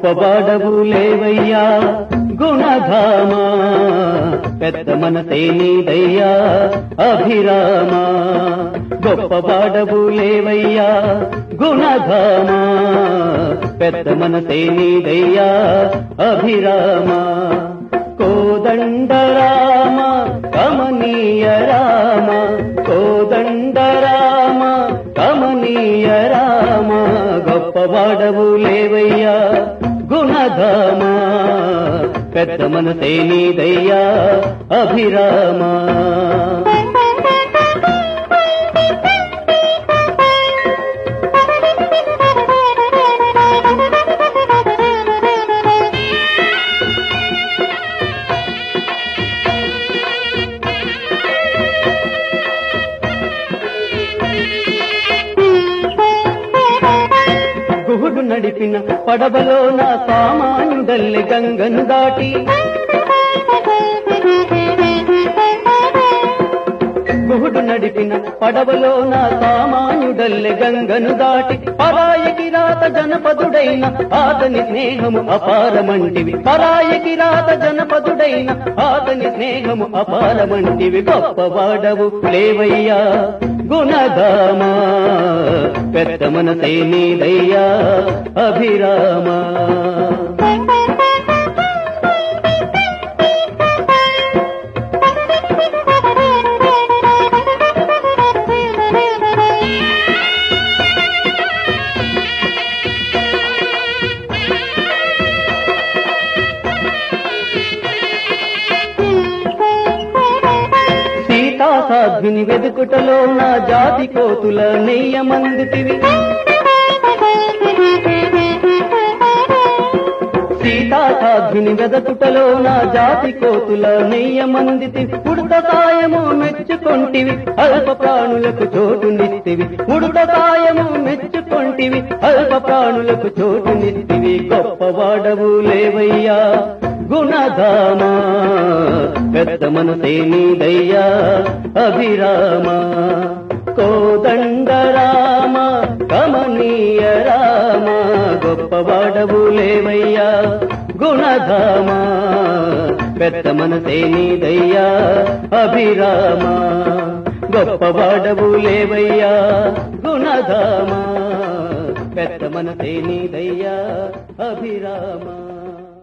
గొప్పవాడవు లేవయ్యా గుణధామా పెద్ద మనసే నీదయ్యా అభిరామా గొప్పవాడవు లేవయ్యా గుణధామా పెద్ద మనసే నీదయ్యా అభిరామా కోదండరామ కమనీయ రామ కోదండరామ కమనీయ రామ గొప్పవాడవు లేవయ్యా గుణధామా పెద్ద మనసే నీదయ్యా అభిరామా గుహుడు నడిపిన పడవలో నా సామానుడల్లి గంగను దాటి గుహుడు నడిపిన పడవలో నా సామాన్యుడల్లె గంగను దాటి పరాయకి రాత జనపదుడైన ఆతని స్నేహము అపారమంటివి పరాయకి రాత జనపదుడైన ఆతని స్నేహము అపారమంటివి గొప్పవాడవు లేవయ్యా గుణధామా పెద్ద మనసే నీదయ్యా అభిరామా సీతా సాధ్విని వెదుకుటలో నా జాతి కోతుల నెయ్యమందితివి సీతా సాధ్విని వెదకుటలో నా జాతి కోతుల నెయ్యమందితి ఉడత సాయము మెచ్చుకొంటివి అల్ప ప్రాణులకు చోటునిస్తివి ఉడత సాయము మెచ్చుకొంటివి అల్ప ప్రాణులకు చోటునిస్తివి గొప్పవాడవు లేవయ్యా గుణధామా పెద్ద మనసే నీదయ్యా అభిరామా కోదండరామ కమనీయ రామ గొప్పవాడవు లేవయ్యా గుణధామా పెద్ద మనసే నీదయ్యా అభిరామా గొప్పవాడవు లేవయ్యా గుణధామా పెద్ద మనసే నీదయ్యా అభిరామా